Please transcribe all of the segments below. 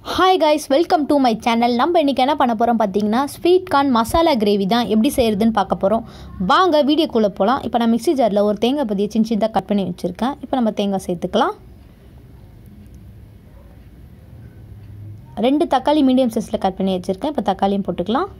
hi guys welcome to my channel நம்ம இன்றைக்கி என்ன பண்ண போகிறோம் பார்த்தீங்கன்னா ஸ்வீட் கார்ன் மசாலா கிரேவி தான் எப்படி செய்கிறதுன்னு பார்க்க போகிறோம் வாங்க வீடியோக்குள்ளே போகலாம் இப்போ நான் மிக்ஸி ஜாரில் ஒரு தேங்காய் பதியை சின்ன சின்னதாக கட் பண்ணி வச்சுருக்கேன் இப்போ நம்ம தேங்காய் சேர்த்துக்கலாம் ரெண்டு தக்காளி மீடியம் சைஸில் கட் பண்ணி வச்சுருக்கேன் இப்போ தக்காளியும் போட்டுக்கலாம்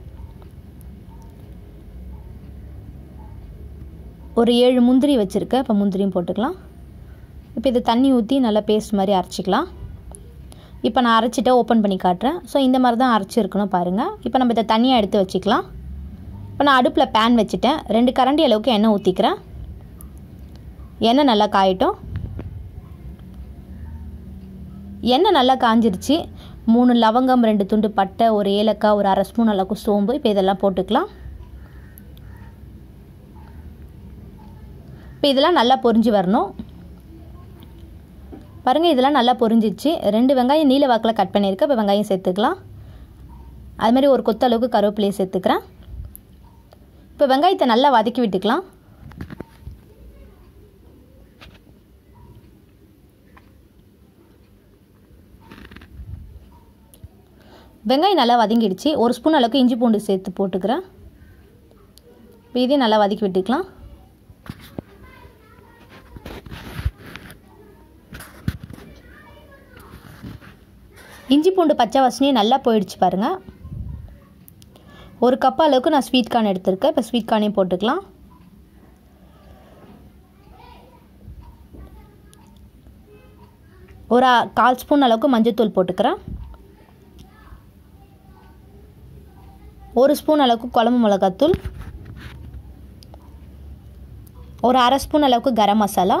ஒரு ஏழு முந்திரி வச்சுருக்கேன் இப்போ முந்திரியும் போட்டுக்கலாம் இப்போ இது தண்ணி ஊற்றி நல்லா பேஸ்ட் மாதிரி அரைச்சிக்கலாம் இப்போ நான் அரைச்சிட்டு ஓப்பன் பண்ணி காட்டுறேன் ஸோ இந்த மாதிரி தான் அரைச்சிருக்கணும் பாருங்கள் இப்போ நம்ம இதை தனியாக எடுத்து வச்சுக்கலாம் இப்போ நான் அடுப்பில் பேன் வச்சுட்டேன் ரெண்டு கரண்டி அளவுக்கு எண்ணெய் ஊற்றிக்கிறேன் எண்ணெய் நல்லா காயட்டும் எண்ணெய் நல்லா காஞ்சிருச்சு மூணு லவங்கம் ரெண்டு துண்டு பட்டை ஒரு ஏலக்காய் ஒரு அரை ஸ்பூன் அளவுக்கு சோம்பு இப்போ இதெல்லாம் போட்டுக்கலாம் இப்போ இதெல்லாம் நல்லா பொரிஞ்சு வரணும் பாருங்கள் இதெல்லாம் நல்லா பொரிஞ்சிச்சு ரெண்டு வெங்காயம் நீல வாக்கில் கட் பண்ணியிருக்கேன் இப்போ வெங்காயம் சேர்த்துக்கலாம் அதுமாதிரி ஒரு கொத்த அளவுக்கு கருவேப்பிலையை சேர்த்துக்கிறேன் இப்போ வெங்காயத்தை நல்லா வதக்கி விட்டுக்கலாம் வெங்காயம் நல்லா வதங்கிடுச்சு ஒரு ஸ்பூன் அளவுக்கு இஞ்சி பூண்டு சேர்த்து போட்டுக்கிறேன் இப்போ இதையும் நல்லா வதக்கி விட்டுக்கலாம் இஞ்சி பூண்டு பச்சை வாசனையும் நல்லா போயிடுச்சு பாருங்கள் ஒரு கப் அளவுக்கு நான் ஸ்வீட் கார்ன் எடுத்திருக்கேன் இப்போ ஸ்வீட் கார்னையும் போட்டுக்கலாம் ஒரு கால் ஸ்பூன் அளவுக்கு மஞ்சள்தூள் போட்டுக்கிறேன் ஒரு ஸ்பூன் அளவுக்கு குழம்பு மிளகாத்தூள் ஒரு அரை ஸ்பூன் அளவுக்கு கரம் மசாலா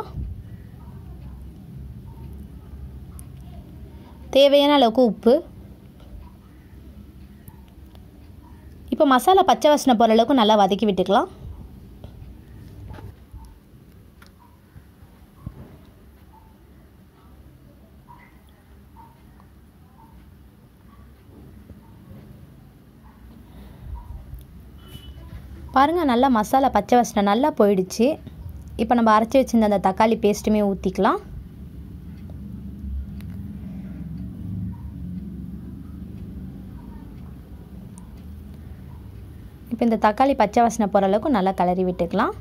தேவையான அளவுக்கு உப்பு இப்போ மசாலா பச்சை வாசனை போகிற அளவுக்கு நல்லா வதக்கி விட்டுக்கலாம் பாருங்கள் நல்லா மசாலா பச்சை வாசனை நல்லா போயிடுச்சு இப்போ நம்ம அரைச்சி வச்சுருந்த அந்த தக்காளி பேஸ்ட்டுமே ஊற்றிக்கலாம் இப்போ இந்த தக்காளி பச்சை வாசனை போகிற அளவுக்கு நல்லா கிளறி விட்டுக்கலாம்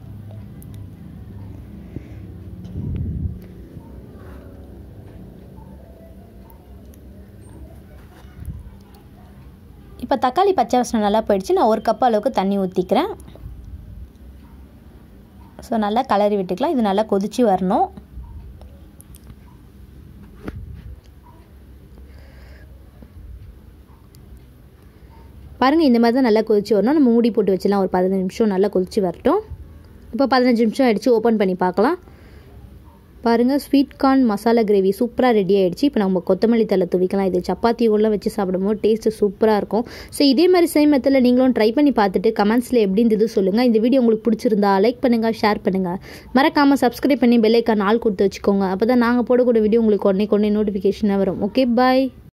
இப்போ தக்காளி பச்சை வாசனை நல்லா போயிடுச்சு நான் ஒரு கப் அளவுக்கு தண்ணி ஊற்றிக்கிறேன் ஸோ நல்லா கிளறி விட்டுக்கலாம் இது நல்லா கொதித்து வரணும் பாருங்கள் இந்த மாதிரி தான் நல்லா கொதிச்சு வரணும் நம்ம மூடி போட்டு வச்சிடலாம் ஒரு பதினஞ்சு நிமிஷம் நல்லா கொதிச்சு வரட்டும் இப்போ பதினஞ்சு நிமிஷம் ஆகிடுச்சு ஓப்பன் பண்ணி பார்க்கலாம் பாருங்கள் ஸ்வீட் கார்ன் மசாலா கிரேவி சூப்பராக ரெடி ஆகிடுச்சு இப்போ நம்ம கொத்தமல்லி தலை துவிக்கலாம் இது சப்பாத்தி உள்ள வச்சு சாப்பிடும்போது டேஸ்ட்டு சூப்பராக இருக்கும் ஸோ இதே மாதிரி சேம் மெத்தடில் நீங்களும் ட்ரை பண்ணி பார்த்துட்டு கமெண்ட்ஸில் எப்படி இருந்தது சொல்லுங்கள் இந்த வீடியோ உங்களுக்கு பிடிச்சிருந்தா லைக் பண்ணுங்கள் ஷேர் பண்ணுங்கள் மறக்காமல் சப்ஸ்கிரைப் பண்ணி பெல்லைக்கான் ஆள் கொடுத்து வச்சுக்கோங்க அப்போ தான் நாங்கள் போடக்கூடிய வீடியோ உங்களுக்கு உடனே கொண்டே நோட்டிஃபிகேஷனாக வரும் ஓகே பாய்